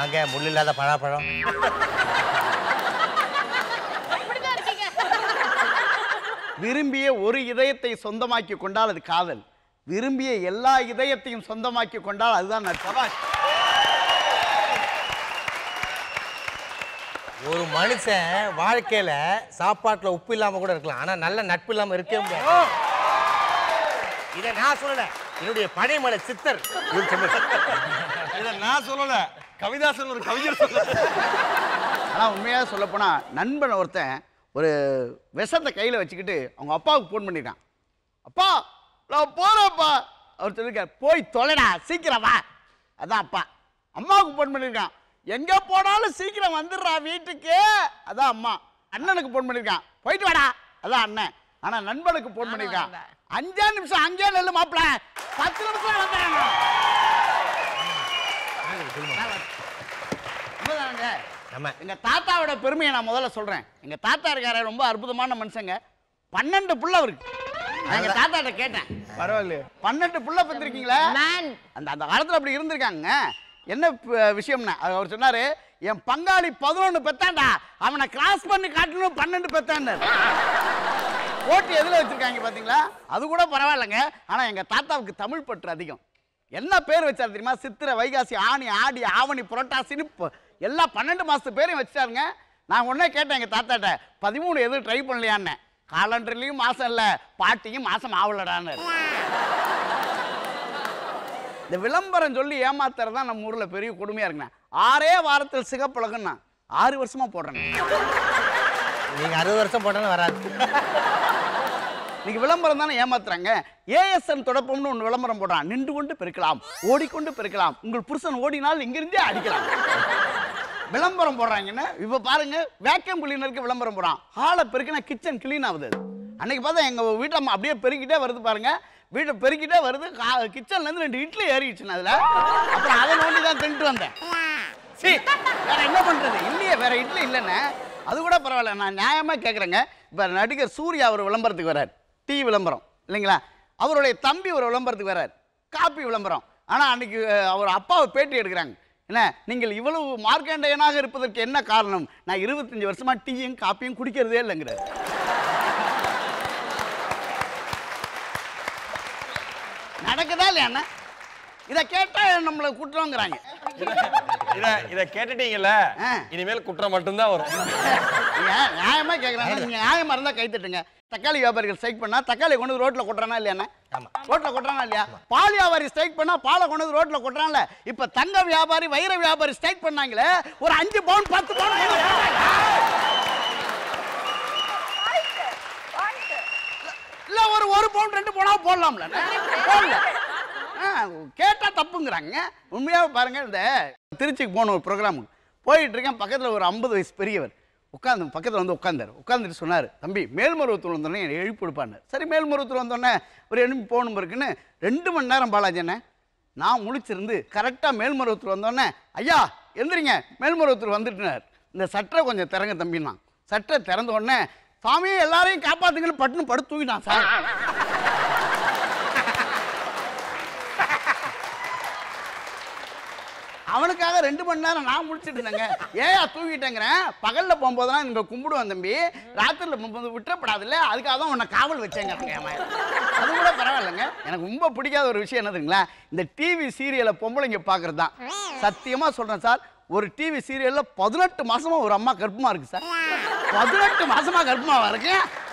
வாங்க முள் இல்லாத பழாப்பழம் இப்படிதான் இருக்கீங்க விரும்பிய ஒரு இதயத்தை சொந்தமாக்கி கொண்டால் அது காதல் விரும்பிய எல்லா இதயத்தையும் சொந்தமாக்கி கொண்டால் அதுதான் நட்பு ஒரு மனுஷன் வாழ்க்கையில சாப்பாட்டுல உப்பு இல்லாம கூட இருக்கலாம் ஆனா நல்ல நட்பு இல்லாம இருக்கவே முடியாது இதை நான் சொல்லல என்னுடைய பழையமலை சித்தர் இவர் சொன்னது. இதை நான் சொல்லல கவிதாசன் ஒரு கவிஞர் சொல்ல ஆனால் உண்மையாக சொல்லப்போனா நண்பன் ஒருத்தன் ஒரு விஷத்தை கையில் வச்சுக்கிட்டு அவங்க அப்பாவுக்கு ஃபோன் பண்ணியிருக்கான் அப்பா நான் போகிறேன்ப்பா அவர் சொல்லியிருக்கார் போய் தொலைடா சீக்கிரம் வா அதான் அப்பா அம்மாவுக்கு ஃபோன் பண்ணியிருக்கான் எங்கே போனாலும் சீக்கிரம் வந்துடுறா வீட்டுக்கு அதான் அம்மா அண்ணனுக்கு ஃபோன் பண்ணியிருக்கான் போயிட்டு வாடா அதான் அண்ணன் ஆனால் நண்பனுக்கு ஃபோன் பண்ணியிருக்கான் வந்தேன். அஞ்சே நிமிஷம் அங்கே நெல்லு மாப்பிள பத்து நிமிஷம் வந்துடுறேன் உண்மைதானங்க ஆமா எங்க தாத்தாவோட பெருமையை நான் முதல்ல சொல்றேன் எங்க தாத்தா இருக்காரு ரொம்ப அற்புதமான மனுஷங்க பன்னெண்டு புள்ள அவருக்கு நான் எங்க தாத்தாட்ட கேட்டேன் பரவாயில்ல பன்னெண்டு புள்ள பெற்றிருக்கீங்களா மேன் அந்த அந்த காலத்துல அப்படி இருந்திருக்காங்க என்ன ப- விஷயம்னா அது அவர் சொன்னாரு என் பங்காளி பதினொன்று பெத்தாண்டா அவனை கிராஸ் பண்ணி காட்டணும் பன்னெண்டு பெத்தாண்டார் போட்டி எதுல வச்சிருக்காங்க பாத்தீங்களா அது கூட பரவாயில்லைங்க ஆனா எங்க தாத்தாவுக்கு தமிழ் பற்று அதிகம் என்ன பேர் வச்சாரு தெரியுமா சித்திரை வைகாசி ஆணி ஆடி ஆவணி புரட்டாசின்னு ப- எல்லா பன்னெண்டு மாசத்து பேரையும் வச்சிட்டாருங்க நான் உடனே கேட்டேன் எங்க தாத்தாட்ட பதிமூணு எதுவும் ட்ரை பண்ணலையான்னு காலண்டர்லயும் மாசம் இல்ல பாட்டியும் மாசம் ஆவலடான்னு இந்த விளம்பரம் சொல்லி ஏமாத்துறது தான் நம்ம ஊர்ல பெரிய கொடுமையா இருக்குண்ணா ஆறே வாரத்தில் சிகப்பழகுன்னா ஆறு வருஷமா போடுறேன் நீங்க அறுபது வருஷம் போட்டாலும் வராது இன்னைக்கு விளம்பரம் தானே ஏமாத்துறாங்க ஏஎஸ்என் தொடப்பம்னு ஒன்று விளம்பரம் போடுறான் நின்று கொண்டு பெருக்கலாம் ஓடிக்கொண்டு பெருக்கலாம் உங்கள் புருஷன் ஓடினால் இங்கிருந்தே அடிக்கலாம் விளம்பரம் போடுறாங்கன்னு இப்போ பாருங்க வேக்கம் கிளீனருக்கு விளம்பரம் போடுறான் ஹாலை பெருக்கினா கிச்சன் க்ளீன் ஆகுது அது. அன்னைக்கு பார்த்தா எங்கள் வீட்டில் அம்மா அப்படியே பெருக்கிட்டே வருது பாருங்க வீட்டை பெருக்கிட்டே வருது கிச்சன்லேருந்து ரெண்டு இட்லி ஏறிடுச்சுன்னு அதில் அப்புறம் அதை நோண்டி தான் தின்ட்டு வந்தேன் சீ வேற என்ன பண்றது இல்லையே வேற இட்லி இல்லைண்ணே அது கூட பரவாயில்ல நான் நியாயமா கேட்குறேங்க இப்போ நடிகர் சூர்யா ஒரு விளம்பரத்துக்கு வரார் டீ விளம்பரம் இல்லைங்களா அவருடைய தம்பி ஒரு விளம்பரத்துக்கு வரார் காப்பி விளம்பரம் ஆனால் அன்னைக்கு அஹ், அவர் அப்பாவை பேட்டி எடுக்கிறாங்க என்ன நீங்கள் இவ்வளவு மார்க்கண்டேயனாக இருப்பதற்கு என்ன காரணம் நான் இருபத்தஞ்சு வருஷமா டீயும் காப்பியும் குடிக்கிறதே இல்லைங்கிறார் நடக்குதா இல்லையா அண்ணா இதை கேட்டா நம்மளை குற்றங்கிறாங்க இத இத கேட்டுட்டீங்கல்ல ஆ. இனிமேல் குற்றம் மட்டும்தான் வரும் நீங்க நியாயமா கேட்குறாங்க நீங்க நியாயமா இருந்தா கை தட்டுங்க தக்காளி வியாபாரிகள் ஸ்ட்ரைக் பண்ணா தக்காளி கொண்டு வந்து ரோட்ல கொட்டுறானா இல்லையாண்ணே ஆமா. ரோட்ல கொட்டுறானா இல்லையா பால் வியாபாரி ஸ்ட்ரைக் பண்ணா பாலை கொண்டு வந்து ரோட்ல கொட்டுறான்ல இப்ப தங்க வியாபாரி வைர வியாபாரி ஸ்ட்ரைக் பண்ணாங்களே ஒரு அஞ்சு பவுன் பத்து பவுன் கொண்டு வந்து போடுறாங்க. இல்ல ஒரு ஒரு பவுன் ரெண்டு பவுனா போடலாம்ல போடல ஆ, கேட்டா தப்புங்கிறாங்க உண்மையாக பாருங்க இந்த திருச்சிக்கு போன ஒரு ப்ரோக்ராமுக்கு போயிட்டு இருக்கேன் பக்கத்தில் ஒரு ஐம்பது வயசு பெரியவர் உட்காந்து பக்கத்தில் வந்து உட்காந்தார் உட்காந்துட்டு சொன்னார் தம்பி மேல்மருவத்தூர் வந்தோடனே என்னை எழுப்பி கொடுப்பான்னு சரி மேல்மருவத்தூர் வந்தோடனே ஒரு எழுப்பி போகணும் இருக்குன்னு ரெண்டு மணி நேரம் பாலாஜி அண்ணே நான் முழிச்சிருந்து கரெக்டாக மேல்மருவத்தூர் வந்தோடனே ஐயா எந்திரிங்க மேல்மருவத்தூர் வந்துட்டுனார் இந்த சட்டை கொஞ்சம் திறங்க தம்பின்னா சட்டை திறந்த உடனே சாமி எல்லாரையும் காப்பாத்துங்கன்னு பட்டுன்னு படுத்து தூங்கிட்டான் சார் அவனுக்காக ரெண்டு மணி நேரம் நான் முடிச்சிட்டு இருந்தேங்க ஏயா தூங்கிட்டேங்கிறேன் பகல்ல போகும்போதெல்லாம் இங்க கும்பிடுவேன் தம்பி ராத்திரில போகும்போது விட்டுறப்படாதுல்ல அதுக்காக தான் உன்னை காவல் வச்சேங்கிறாங்க என் மகன். அது கூட பரவாயில்லைங்க எனக்கு ரொம்ப பிடிக்காத ஒரு விஷயம் என்னதுங்களா இந்த டிவி சீரியலை பொம்பளைங்க பார்க்கறது தான் சத்தியமா சொல்றேன் சார் ஒரு டிவி சீரியல்ல பதினெட்டு மாசமா ஒரு அம்மா கர்ப்பமா இருக்கு சார் பதினெட்டு மாசமா கர்ப்பமா இருக்கு